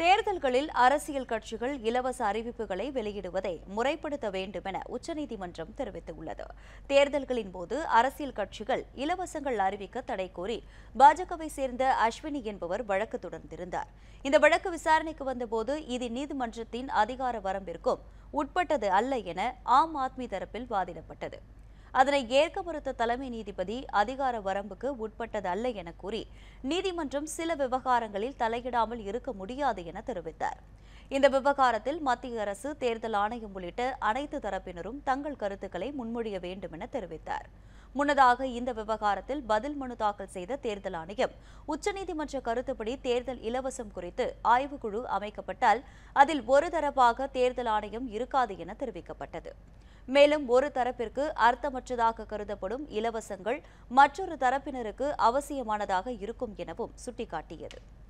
தேர்தல்களில் அரசியல் கட்சிகள் இலவச அறிவிப்புகளை வெளியிடுவதை முறைப்படுத்த வேண்டும் என உச்சநீதிமன்றம் தெரிவித்துள்ளது தேர்தல்களின் போது அரசியல் கட்சிகள் இலவசங்கள் அறிவிக்க தடை கோரி பாஜகவை சேர்ந்த அஸ்வினி என்பவர் வழக்கு தொடர்ந்திருந்தார் இந்த வழக்கு விசாரணைக்கு வந்தபோது இது நீதிமன்றத்தின் அதிகார வரம்பிற்கும் உட்பட்டது அல்ல என ஆம் ஆத்மி தரப்பில் வாதிடப்பட்டது அதனை ஏற்க மறுத்த தலைமை நீதிபதி அதிகார வரம்புக்கு உட்பட்டது அல்ல என கூறி நீதிமன்றம் சில விவகாரங்களில் தலையிடாமல் இருக்க முடியாது என தெரிவித்தார் இந்த விவகாரத்தில் மத்திய அரசு தேர்தல் ஆணையம் உள்ளிட்ட அனைத்து தரப்பினரும் தங்கள் கருத்துக்களை முன்மொழிய வேண்டும் என தெரிவித்தார் முன்னதாக இந்த விவகாரத்தில் பதில் மனு தாக்கல் செய்த தேர்தல் ஆணையம் உச்சநீதிமன்ற கருத்துப்படி தேர்தல் இலவசம் குறித்து ஆய்வுக்குழு அமைக்கப்பட்டால் அதில் ஒரு தரப்பாக தேர்தல் ஆணையம் இருக்காது என தெரிவிக்கப்பட்டது மேலும் ஒரு தரப்பிற்கு அர்த்தமற்றதாக கருதப்படும் இலவசங்கள் மற்றொரு தரப்பினருக்கு அவசியமானதாக இருக்கும் எனவும் சுட்டிக்காட்டியது